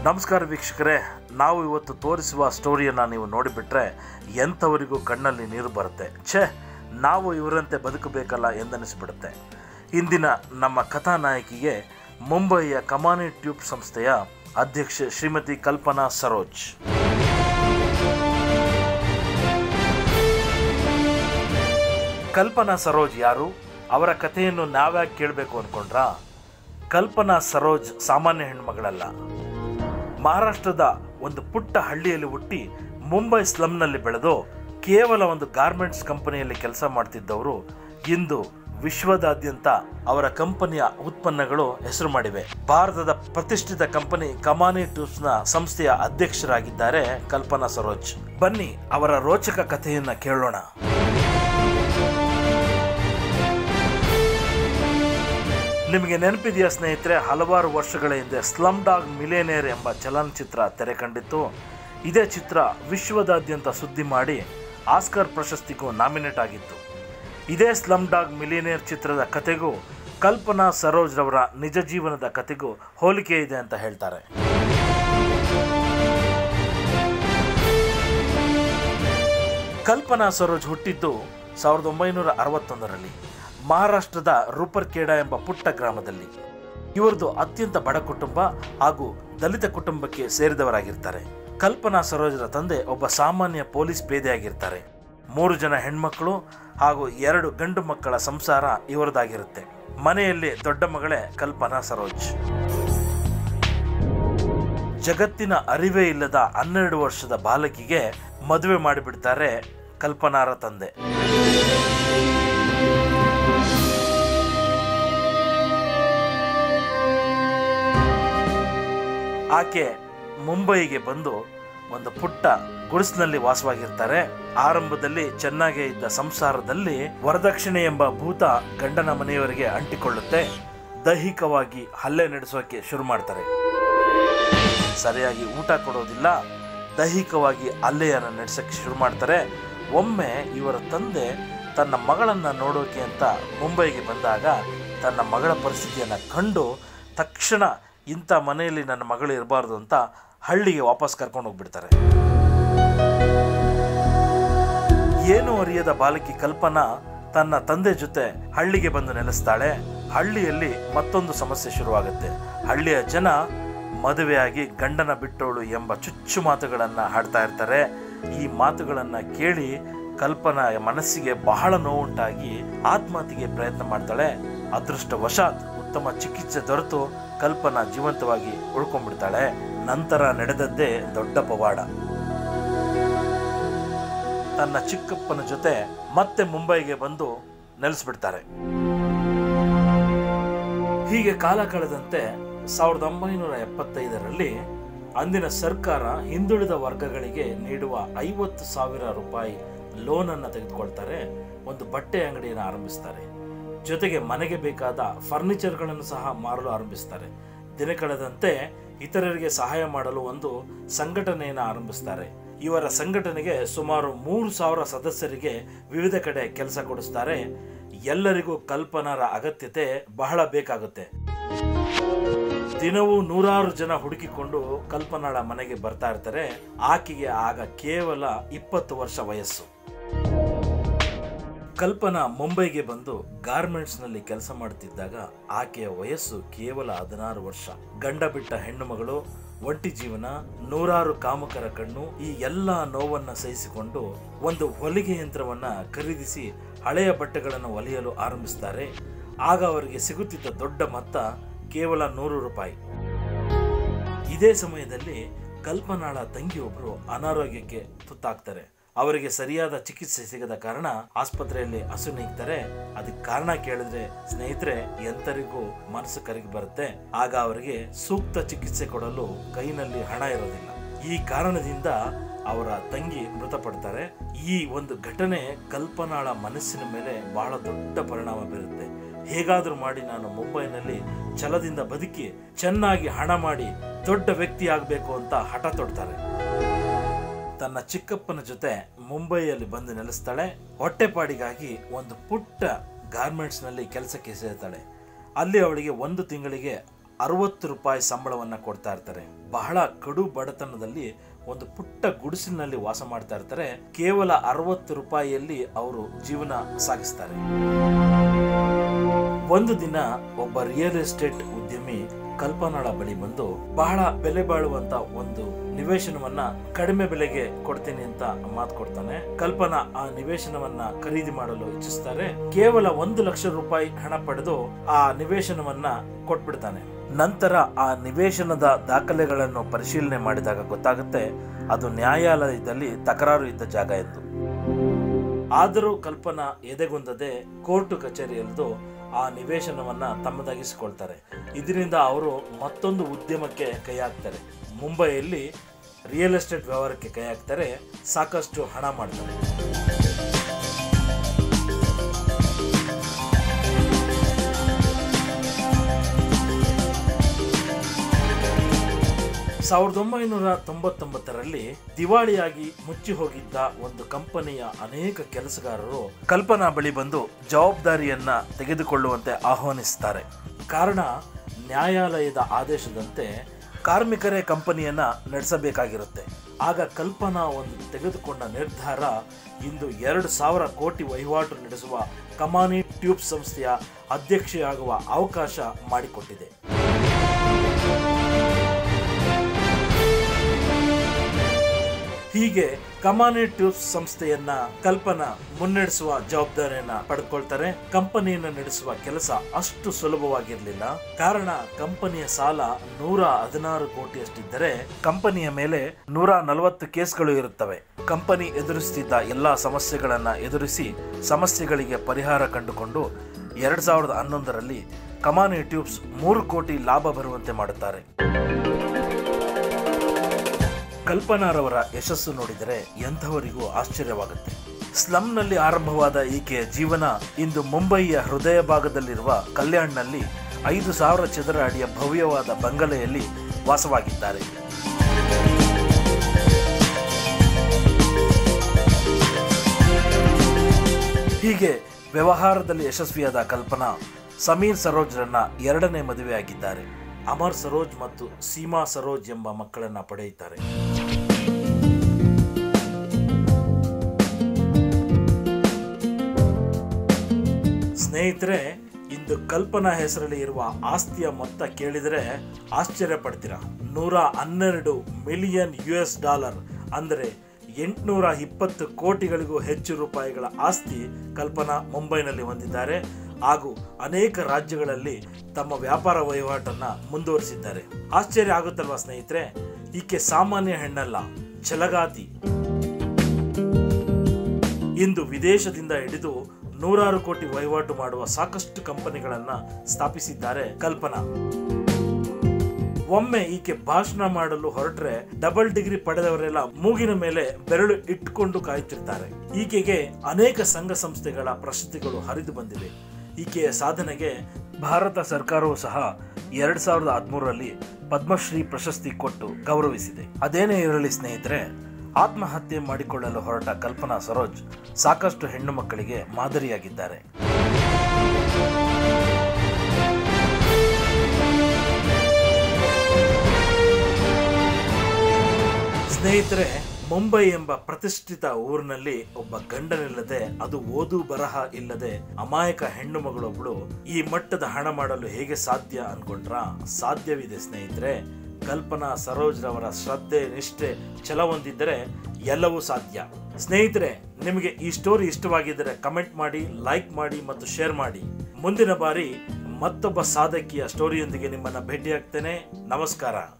ನಮಸ್ಕಾರ ವೀಕ್ಷಕರೇ ನಾವು ಇವತ್ತು ತೋರಿಸುವ ಸ್ಟೋರಿಯನ್ನು ನೀವು ನೋಡಿಬಿಟ್ರೆ ಎಂಥವರಿಗೂ ಕಣ್ಣಲ್ಲಿ ನೀರು ಬರುತ್ತೆ ಛೇ ನಾವು ಇವರಂತೆ ಬದುಕಬೇಕಲ್ಲ ಎಂದನಿಸ್ಬಿಡುತ್ತೆ ಇಂದಿನ ನಮ್ಮ ಕಥಾನಾಯಕಿಗೆ ಮುಂಬಯಿಯ ಕಮಾನಿ ಟ್ಯೂಬ್ ಸಂಸ್ಥೆಯ ಅಧ್ಯಕ್ಷೆ ಶ್ರೀಮತಿ ಕಲ್ಪನಾ ಸರೋಜ್ ಕಲ್ಪನಾ ಸರೋಜ್ ಯಾರು ಅವರ ಕಥೆಯನ್ನು ನಾವ್ಯಾಕೆ ಕೇಳಬೇಕು ಅನ್ಕೊಂಡ್ರಾ ಕಲ್ಪನಾ ಸರೋಜ್ ಸಾಮಾನ್ಯ ಹೆಣ್ಮಗಳಲ್ಲ ಮಹಾರಾಷ್ಟ್ರದ ಒಂದು ಪುಟ್ಟ ಹಳ್ಳಿಯಲ್ಲಿ ಹುಟ್ಟಿ ಮುಂಬೈ ಸ್ಲಮ್ನಲ್ಲಿ ಬೆಳೆದು ಕೇವಲ ಒಂದು ಗಾರ್ಮೆಂಟ್ಸ್ ಕಂಪನಿಯಲ್ಲಿ ಕೆಲಸ ಮಾಡ್ತಿದ್ದವರು ಇಂದು ವಿಶ್ವದಾದ್ಯಂತ ಅವರ ಕಂಪನಿಯ ಉತ್ಪನ್ನಗಳು ಹೆಸರು ಮಾಡಿವೆ ಭಾರತದ ಪ್ರತಿಷ್ಠಿತ ಕಂಪನಿ ಕಮಾನಿ ಟ್ಯೂಬ್ಸ್ನ ಸಂಸ್ಥೆಯ ಅಧ್ಯಕ್ಷರಾಗಿದ್ದಾರೆ ಕಲ್ಪನಾ ಸರೋಜ್ ಬನ್ನಿ ಅವರ ರೋಚಕ ಕಥೆಯನ್ನ ಕೇಳೋಣ ನಿಮಗೆ ನೆನಪಿದೆಯಾ ಸ್ನೇಹಿತರೆ ಹಲವಾರು ವರ್ಷಗಳ ಹಿಂದೆ ಸ್ಲಮ್ ಡಾಗ್ ಮಿಲೇನಿಯರ್ ಎಂಬ ಚಲನಚಿತ್ರ ತೆರೆ ಕಂಡಿತ್ತು ಇದೇ ಚಿತ್ರ ವಿಶ್ವದಾದ್ಯಂತ ಸುದ್ದಿ ಮಾಡಿ ಆಸ್ಕರ್ ಪ್ರಶಸ್ತಿಗೂ ನಾಮಿನೇಟ್ ಆಗಿತ್ತು ಇದೇ ಸ್ಲಮ್ ಡಾಗ್ ಮಿಲಿಯನಿಯರ್ ಚಿತ್ರದ ಕತೆಗೂ ಕಲ್ಪನಾ ಸರೋಜ್ ರವರ ನಿಜ ಜೀವನದ ಕತೆಗೂ ಹೋಲಿಕೆ ಇದೆ ಅಂತ ಹೇಳ್ತಾರೆ ಕಲ್ಪನಾ ಸರೋಜ್ ಹುಟ್ಟಿದ್ದು ಸಾವಿರದ ಒಂಬೈನೂರ ಅರವತ್ತೊಂದರಲ್ಲಿ ಮಹಾರಾಷ್ಟ್ರದ ರೂಪರ್ಖೇಡ ಎಂಬ ಪುಟ್ಟ ಗ್ರಾಮದಲ್ಲಿ ಇವರದು ಅತ್ಯಂತ ಬಡ ಕುಟುಂಬ ಹಾಗೂ ದಲಿತ ಕುಟುಂಬಕ್ಕೆ ಸೇರಿದವರಾಗಿರ್ತಾರೆ ಕಲ್ಪನಾ ಸರೋಜರ ತಂದೆ ಒಬ್ಬ ಸಾಮಾನ್ಯ ಪೊಲೀಸ್ ಪೇದೆಯಾಗಿರ್ತಾರೆ ಮೂರು ಜನ ಹೆಣ್ಮಕ್ಳು ಹಾಗೂ ಎರಡು ಗಂಡು ಮಕ್ಕಳ ಸಂಸಾರ ಇವರದಾಗಿರುತ್ತೆ ಮನೆಯಲ್ಲಿ ದೊಡ್ಡ ಮಗಳೇ ಕಲ್ಪನಾ ಸರೋಜ್ ಜಗತ್ತಿನ ಅರಿವೇ ಇಲ್ಲದ ಹನ್ನೆರಡು ವರ್ಷದ ಬಾಲಕಿಗೆ ಮದುವೆ ಮಾಡಿಬಿಡ್ತಾರೆ ಕಲ್ಪನಾರ ತಂದೆ ಆಕೆ ಮುಂಬೈಗೆ ಬಂದು ಒಂದು ಪುಟ್ಟ ಗುಡಿಸಿನಲ್ಲಿ ವಾಸವಾಗಿರ್ತಾರೆ ಆರಂಭದಲ್ಲಿ ಚೆನ್ನಾಗೇ ಇದ್ದ ಸಂಸಾರದಲ್ಲಿ ವರದಕ್ಷಿಣೆ ಎಂಬ ಭೂತ ಗಂಡನ ಮನೆಯವರಿಗೆ ಅಂಟಿಕೊಳ್ಳುತ್ತೆ ದೈಹಿಕವಾಗಿ ಹಲ್ಲೆ ನಡೆಸೋಕೆ ಶುರು ಮಾಡ್ತಾರೆ ಸರಿಯಾಗಿ ಊಟ ಕೊಡೋದಿಲ್ಲ ದೈಹಿಕವಾಗಿ ಹಲ್ಲೆಯನ್ನು ನಡೆಸೋಕ್ಕೆ ಶುರು ಮಾಡ್ತಾರೆ ಒಮ್ಮೆ ಇವರ ತಂದೆ ತನ್ನ ಮಗಳನ್ನ ನೋಡೋಕೆ ಅಂತ ಮುಂಬೈಗೆ ಬಂದಾಗ ತನ್ನ ಮಗಳ ಪರಿಸ್ಥಿತಿಯನ್ನು ಕಂಡು ತಕ್ಷಣ ಇಂಥ ಮನೆಯಲ್ಲಿ ನನ್ನ ಮಗಳು ಇರಬಾರ್ದು ಅಂತ ಹಳ್ಳಿಗೆ ವಾಪಸ್ ಕರ್ಕೊಂಡು ಹೋಗ್ಬಿಡ್ತಾರೆ ಏನು ಅರಿಯದ ಬಾಲಕಿ ಕಲ್ಪನಾ ತನ್ನ ತಂದೆ ಜೊತೆ ಹಳ್ಳಿಗೆ ಬಂದು ನೆಲೆಸ್ತಾಳೆ ಹಳ್ಳಿಯಲ್ಲಿ ಮತ್ತೊಂದು ಸಮಸ್ಯೆ ಶುರುವಾಗುತ್ತೆ ಹಳ್ಳಿಯ ಜನ ಮದುವೆಯಾಗಿ ಗಂಡನ ಬಿಟ್ಟೋಳು ಎಂಬ ಚುಚ್ಚು ಮಾತುಗಳನ್ನು ಹಾಡ್ತಾ ಇರ್ತಾರೆ ಈ ಮಾತುಗಳನ್ನು ಕೇಳಿ ಕಲ್ಪನಾ ಮನಸ್ಸಿಗೆ ಬಹಳ ನೋವುಂಟಾಗಿ ಆತ್ಮಹತ್ಯೆಗೆ ಪ್ರಯತ್ನ ಮಾಡ್ತಾಳೆ ಅದೃಷ್ಟವಶಾತ್ ಉತ್ತಮ ಚಿಕಿತ್ಸೆ ದೊರೆತು ಕಲ್ಪನಾ ಜೀವಂತವಾಗಿ ಉಳ್ಕೊಂಡ್ಬಿಡ್ತಾಳೆ ನಂತರ ನಡೆದದ್ದೇ ದೊಡ್ಡ ಪವಾಡ ತನ್ನ ಚಿಕ್ಕಪ್ಪನ ಜೊತೆ ಮತ್ತೆ ಮುಂಬೈಗೆ ಬಂದು ನೆಲೆಸ್ಬಿಡ್ತಾರೆ ಹೀಗೆ ಕಾಲ ಕಳೆದಂತೆ ಸಾವಿರದ ಒಂಬೈನೂರ ಎಪ್ಪತ್ತೈದರಲ್ಲಿ ಅಂದಿನ ಸರ್ಕಾರ ಹಿಂದುಳಿದ ವರ್ಗಗಳಿಗೆ ನೀಡುವ ಐವತ್ತು ಸಾವಿರ ರೂಪಾಯಿ ಲೋನ್ ಅನ್ನು ತೆಗೆದುಕೊಳ್ತಾರೆ ಒಂದು ಬಟ್ಟೆ ಅಂಗಡಿಯನ್ನು ಆರಂಭಿಸ್ತಾರೆ ಜೊತೆಗೆ ಮನೆಗೆ ಬೇಕಾದ ಫರ್ನಿಚರ್ಗಳನ್ನು ಸಹ ಮಾರಲು ಆರಂಭಿಸ್ತಾರೆ ದಿನ ಕಳೆದಂತೆ ಇತರರಿಗೆ ಸಹಾಯ ಮಾಡಲು ಒಂದು ಸಂಘಟನೆಯನ್ನು ಆರಂಭಿಸ್ತಾರೆ ಇವರ ಸಂಘಟನೆಗೆ ಸುಮಾರು ಮೂರು ಸಾವಿರ ಸದಸ್ಯರಿಗೆ ವಿವಿಧ ಕಡೆ ಕೆಲಸ ಕೊಡಿಸ್ತಾರೆ ಎಲ್ಲರಿಗೂ ಕಲ್ಪನಾರ ಅಗತ್ಯತೆ ಬಹಳ ಬೇಕಾಗುತ್ತೆ ದಿನವೂ ನೂರಾರು ಜನ ಹುಡುಕಿಕೊಂಡು ಕಲ್ಪನಾಳ ಮನೆಗೆ ಬರ್ತಾ ಇರ್ತಾರೆ ಆಕೆಗೆ ಆಗ ಕೇವಲ ಇಪ್ಪತ್ತು ವರ್ಷ ವಯಸ್ಸು ಕಲ್ಪನಾ ಮುಂಬೈಗೆ ಬಂದು ಗಾರ್ಮೆಂಟ್ಸ್ ನಲ್ಲಿ ಕೆಲಸ ಮಾಡುತ್ತಿದ್ದಾಗ ಆಕೆಯ ವಯಸ್ಸು ಕೇವಲ ಹದಿನಾರು ವರ್ಷ ಗಂಡ ಬಿಟ್ಟ ಹೆಣ್ಣು ಮಗಳು ಒಂಟಿ ಜೀವನ ನೂರಾರು ಕಾಮಕರ ಕಣ್ಣು ಈ ಎಲ್ಲ ನೋವನ್ನ ಸಹಿಸಿಕೊಂಡು ಒಂದು ಹೊಲಿಗೆ ಯಂತ್ರವನ್ನ ಖರೀದಿಸಿ ಹಳೆಯ ಬಟ್ಟೆಗಳನ್ನು ಹೊಲಿಯಲು ಆರಂಭಿಸ್ತಾರೆ ಆಗ ಅವರಿಗೆ ಸಿಗುತ್ತಿದ್ದ ದೊಡ್ಡ ಮೊತ್ತ ಕೇವಲ ನೂರು ರೂಪಾಯಿ ಇದೇ ಸಮಯದಲ್ಲಿ ಕಲ್ಪನಾಳ ತಂಗಿಯೊಬ್ಬರು ಅನಾರೋಗ್ಯಕ್ಕೆ ತುತ್ತಾಗ್ತಾರೆ ಅವರಿಗೆ ಸರಿಯಾದ ಚಿಕಿತ್ಸೆ ಸಿಗದ ಕಾರಣ ಆಸ್ಪತ್ರೆಯಲ್ಲಿ ಹಸು ನೀಗ್ತಾರೆ ಅದಕ್ಕೆ ಕಾರಣ ಕೇಳಿದ್ರೆ ಸ್ನೇಹಿತರೆ ಎಂತರಿಗೂ ಮನಸ್ಸು ಕರಗಿ ಬರುತ್ತೆ ಆಗ ಅವರಿಗೆ ಸೂಕ್ತ ಚಿಕಿತ್ಸೆ ಕೊಡಲು ಕೈನಲ್ಲಿ ಹಣ ಇರೋದಿಲ್ಲ ಈ ಕಾರಣದಿಂದ ಅವರ ತಂಗಿ ಮೃತಪಡ್ತಾರೆ ಈ ಒಂದು ಘಟನೆ ಕಲ್ಪನಾಳ ಮನಸ್ಸಿನ ಮೇಲೆ ಬಹಳ ದೊಡ್ಡ ಪರಿಣಾಮ ಬೀರುತ್ತೆ ಹೇಗಾದ್ರೂ ಮಾಡಿ ನಾನು ಮುಂಬೈನಲ್ಲಿ ಛಲದಿಂದ ಬದುಕಿ ಚೆನ್ನಾಗಿ ಹಣ ಮಾಡಿ ದೊಡ್ಡ ವ್ಯಕ್ತಿ ಆಗಬೇಕು ಅಂತ ಹಠ ತೊಡ್ತಾರೆ ತನ್ನ ಚಿಕ್ಕಪ್ಪನ ಜೊತೆ ಮುಂಬೈಯಲ್ಲಿ ಬಂದು ನೆಲೆಸ್ತಾಳೆ ಹೊಟ್ಟೆಪಾಡಿಗಾಗಿ ಒಂದು ಪುಟ್ಟ ಗಾರ್ಮೆಂಟ್ಸ್ನಲ್ಲಿ ಕೆಲಸಕ್ಕೆ ಸೇರ್ತಾಳೆ ಅಲ್ಲಿ ಅವಳಿಗೆ ಒಂದು ತಿಂಗಳಿಗೆ ಅರವತ್ತು ರೂಪಾಯಿ ಸಂಬಳವನ್ನ ಕೊಡ್ತಾ ಇರ್ತಾರೆ ಬಹಳ ಕಡು ಬಡತನದಲ್ಲಿ ಒಂದು ಪುಟ್ಟ ಗುಡಿಸಿನಲ್ಲಿ ವಾಸ ಮಾಡ್ತಾ ಇರ್ತಾರೆ ಕೇವಲ ಅರವತ್ತು ರೂಪಾಯಿಯಲ್ಲಿ ಅವರು ಜೀವನ ಸಾಗಿಸ್ತಾರೆ ಒಂದು ದಿನ ಒಬ್ಬ ರಿಯಲ್ ಎಸ್ಟೇಟ್ ಉದ್ಯಮಿ ಕಲ್ಪನಾಳ ಬಳಿ ಬಂದು ಬಹಳ ಬೆಲೆ ಬಾಳುವಂತ ಒಂದು ನಿವೇಶನವನ್ನ ಕಡಿಮೆ ಬೆಲೆಗೆ ಕೊಡ್ತೀನಿ ಅಂತ ಮಾತು ಕೊಡ್ತಾನೆ ಕಲ್ಪನಾ ಆ ನಿವೇಶನವನ್ನ ಖರೀದಿ ಮಾಡಲು ಇಚ್ಛಿಸ್ತಾರೆ ಕೇವಲ ಒಂದು ಲಕ್ಷ ರೂಪಾಯಿ ಹಣ ಪಡೆದು ಆ ನಿವೇಶನವನ್ನ ಕೊಟ್ಬಿಡ್ತಾನೆ ನಂತರ ಆ ನಿವೇಶನದ ದಾಖಲೆಗಳನ್ನು ಪರಿಶೀಲನೆ ಮಾಡಿದಾಗ ಗೊತ್ತಾಗುತ್ತೆ ಅದು ನ್ಯಾಯಾಲಯದಲ್ಲಿ ತಕರಾರು ಇದ್ದ ಜಾಗ ಎಂದು ಆದರೂ ಕಲ್ಪನಾ ಎದೆಗುಂದದೆ ಕೋರ್ಟು ಕಚೇರಿಯಲ್ದು ಆ ನಿವೇಶನವನ್ನ ತಮ್ಮದಾಗಿಸಿಕೊಳ್ತಾರೆ ಇದರಿಂದ ಅವರು ಮತ್ತೊಂದು ಉದ್ಯಮಕ್ಕೆ ಕೈ ಹಾಕ್ತಾರೆ ಮುಂಬೈಯಲ್ಲಿ ರಿಯಲ್ ಎಸ್ಟೇಟ್ ವ್ಯವಹಾರಕ್ಕೆ ಕೈ ಹಾಕ್ತಾರೆ ಸಾಕಷ್ಟು ಹಣ ಮಾಡ್ತಾರೆ ಸಾವಿರದ ಒಂಬೈನೂರ ತೊಂಬತ್ತೊಂಬತ್ತರಲ್ಲಿ ದಿವಾಳಿಯಾಗಿ ಮುಚ್ಚಿ ಹೋಗಿದ್ದ ಒಂದು ಕಂಪನಿಯ ಅನೇಕ ಕೆಲಸಗಾರರು ಕಲ್ಪನಾ ಬಳಿ ಬಂದು ಜವಾಬ್ದಾರಿಯನ್ನ ತೆಗೆದುಕೊಳ್ಳುವಂತೆ ಆಹ್ವಾನಿಸುತ್ತಾರೆ ಕಾರಣ ನ್ಯಾಯಾಲಯದ ಆದೇಶದಂತೆ ಕಾರ್ಮಿಕರೇ ಕಂಪನಿಯನ್ನ ನಡೆಸಬೇಕಾಗಿರುತ್ತೆ ಆಗ ಕಲ್ಪನಾ ಒಂದು ತೆಗೆದುಕೊಂಡ ನಿರ್ಧಾರ ಇಂದು ಎರಡು ಸಾವಿರ ಕೋಟಿ ವಹಿವಾಟು ನಡೆಸುವ ಕಮಾನಿ ಟ್ಯೂಬ್ ಸಂಸ್ಥೆಯ ಅಧ್ಯಕ್ಷೆಯಾಗುವ ಅವಕಾಶ ಮಾಡಿಕೊಟ್ಟಿದೆ ಹೀಗೆ ಕಮಾನಿ ಟ್ಯೂಬ್ಸ್ ಸಂಸ್ಥೆಯನ್ನ ಕಲ್ಪನಾ ಮುನ್ನಡೆಸುವ ಜವಾಬ್ದಾರಿಯನ್ನ ಪಡೆದುಕೊಳ್ತಾರೆ ಕಂಪನಿಯನ್ನ ನಡೆಸುವ ಕೆಲಸ ಅಷ್ಟು ಸುಲಭವಾಗಿರಲಿಲ್ಲ ಕಾರಣ ಕಂಪನಿಯ ಸಾಲ ನೂರ ಹದಿನಾರು ಕೋಟಿಯಷ್ಟಿದ್ದರೆ ಕಂಪನಿಯ ಮೇಲೆ ನೂರ ನಲವತ್ತು ಕೇಸ್ಗಳು ಇರುತ್ತವೆ ಕಂಪನಿ ಎದುರಿಸುತ್ತಿದ್ದ ಎಲ್ಲಾ ಸಮಸ್ಯೆಗಳನ್ನ ಎದುರಿಸಿ ಸಮಸ್ಯೆಗಳಿಗೆ ಪರಿಹಾರ ಕಂಡುಕೊಂಡು ಎರಡ್ ಸಾವಿರದ ಹನ್ನೊಂದರಲ್ಲಿ ಕಮಾನಿ ಟ್ಯೂಬ್ಸ್ ಮೂರು ಕೋಟಿ ಲಾಭ ಬರುವಂತೆ ಮಾಡುತ್ತಾರೆ ಕಲ್ಪನಾರವರ ಯಶಸ್ಸು ನೋಡಿದರೆ ಎಂಥವರಿಗೂ ಆಶ್ಚರ್ಯವಾಗುತ್ತೆ ಸ್ಲಂನಲ್ಲಿ ಆರಂಭವಾದ ಈಕೆಯ ಜೀವನ ಇಂದು ಮುಂಬಯಿಯ ಹೃದಯ ಭಾಗದಲ್ಲಿರುವ ಕಲ್ಯಾಣ್ನಲ್ಲಿ ಐದು ಸಾವಿರ ಚದರ ಅಡಿಯ ಭವ್ಯವಾದ ಬಂಗಲೆಯಲ್ಲಿ ವಾಸವಾಗಿದ್ದಾರೆ ಹೀಗೆ ವ್ಯವಹಾರದಲ್ಲಿ ಯಶಸ್ವಿಯಾದ ಕಲ್ಪನಾ ಸಮೀರ್ ಸರೋಜ್ರನ್ನ ಎರಡನೇ ಮದುವೆಯಾಗಿದ್ದಾರೆ ಅಮರ್ ಸರೋಜ್ ಮತ್ತು ಸೀಮಾ ಸರೋಜ್ ಎಂಬ ಮಕ್ಕಳನ್ನ ಪಡೆಯುತ್ತಾರೆ ಸ್ನೇಹಿತರೆ ಇಂದು ಕಲ್ಪನಾ ಹೆಸರಲ್ಲಿ ಇರುವ ಆಸ್ತಿಯ ಮೊತ್ತ ಕೇಳಿದರೆ ಆಶ್ಚರ್ಯ ಪಡ್ತೀರಾ ನೂರ ಹನ್ನೆರಡು ಮಿಲಿಯನ್ ಯು ಎಸ್ ಡಾಲರ್ ಅಂದರೆ ಎಂಟುನೂರ ಇಪ್ಪತ್ತು ಕೋಟಿಗಳಿಗೂ ಹೆಚ್ಚು ರೂಪಾಯಿಗಳ ಆಸ್ತಿ ಕಲ್ಪನಾ ಮುಂಬೈನಲ್ಲಿ ಹೊಂದಿದ್ದಾರೆ ಹಾಗೂ ಅನೇಕ ರಾಜ್ಯಗಳಲ್ಲಿ ತಮ್ಮ ವ್ಯಾಪಾರ ವಹಿವಾಟನ್ನ ಮುಂದುವರಿಸಿದ್ದಾರೆ ಆಶ್ಚರ್ಯ ಆಗುತ್ತಲ್ವಾ ಸ್ನೇಹಿತರೆ ಈಕೆ ಸಾಮಾನ್ಯ ಹೆಣ್ಣಲ್ಲ ಛಲಗಾತಿ ಇಂದು ವಿದೇಶದಿಂದ ಹಿಡಿದು ನೂರಾರು ಕೋಟಿ ವಹಿವಾಟು ಮಾಡುವ ಸಾಕಷ್ಟು ಕಂಪನಿಗಳನ್ನ ಸ್ಥಾಪಿಸಿದ್ದಾರೆ ಕಲ್ಪನಾ ಒಮ್ಮೆ ಈಕೆ ಭಾಷಣ ಮಾಡಲು ಹೊರಟ್ರೆ ಡಬಲ್ ಡಿಗ್ರಿ ಪಡೆದವರೆಲ್ಲ ಮೂಗಿನ ಮೇಲೆ ಬೆರಳು ಇಟ್ಟುಕೊಂಡು ಕಾಯುತ್ತಿರ್ತಾರೆ ಈಕೆಗೆ ಅನೇಕ ಸಂಘ ಸಂಸ್ಥೆಗಳ ಪ್ರಶಸ್ತಿಗಳು ಹರಿದು ಬಂದಿವೆ ಈಕೆಯ ಸಾಧನೆಗೆ ಭಾರತ ಸರ್ಕಾರವು ಸಹ ಎರಡ್ ಸಾವಿರದ ಹದಿಮೂರರಲ್ಲಿ ಪದ್ಮಶ್ರೀ ಪ್ರಶಸ್ತಿ ಕೊಟ್ಟು ಗೌರವಿಸಿದೆ ಅದೇನೇ ಇರಲಿ ಸ್ನೇಹಿತರೆ ಆತ್ಮಹತ್ಯೆ ಮಾಡಿಕೊಳ್ಳಲು ಹೊರಟ ಕಲ್ಪನಾ ಸರೋಜ್ ಸಾಕಷ್ಟು ಹೆಣ್ಣು ಮಕ್ಕಳಿಗೆ ಮಾದರಿಯಾಗಿದ್ದಾರೆ ಸ್ನೇಹಿತರೆ ಮುಂಬೈ ಎಂಬ ಪ್ರತಿಷ್ಠಿತ ಊರಿನಲ್ಲಿ ಒಬ್ಬ ಗಂಡನಿಲ್ಲದೆ ಅದು ಓದು ಬರಹ ಇಲ್ಲದೆ ಅಮಾಯಕ ಹೆಣ್ಣು ಮಗಳೊಬ್ಳು ಈ ಮಟ್ಟದ ಹಣ ಮಾಡಲು ಹೇಗೆ ಸಾಧ್ಯ ಅನ್ಕೊಂಡ್ರ ಸಾಧ್ಯವಿದೆ ಸ್ನೇಹಿತರೆ ಕಲ್ಪನಾ ಸರೋಜ್ ರವರ ಶ್ರದ್ಧೆ ನಿಷ್ಠೆ ಛಲ ಹೊಂದಿದ್ದರೆ ಎಲ್ಲವೂ ಸಾಧ್ಯ ಸ್ನೇಹಿತರೆ ನಿಮಗೆ ಈ ಸ್ಟೋರಿ ಇಷ್ಟವಾಗಿದ್ದರೆ ಕಮೆಂಟ್ ಮಾಡಿ ಲೈಕ್ ಮಾಡಿ ಮತ್ತು ಶೇರ್ ಮಾಡಿ ಮುಂದಿನ ಬಾರಿ ಮತ್ತೊಬ್ಬ ಸಾಧಕಿಯ ಸ್ಟೋರಿಯೊಂದಿಗೆ ನಿಮ್ಮನ್ನ ಭೇಟಿಯಾಗ್ತೇನೆ ನಮಸ್ಕಾರ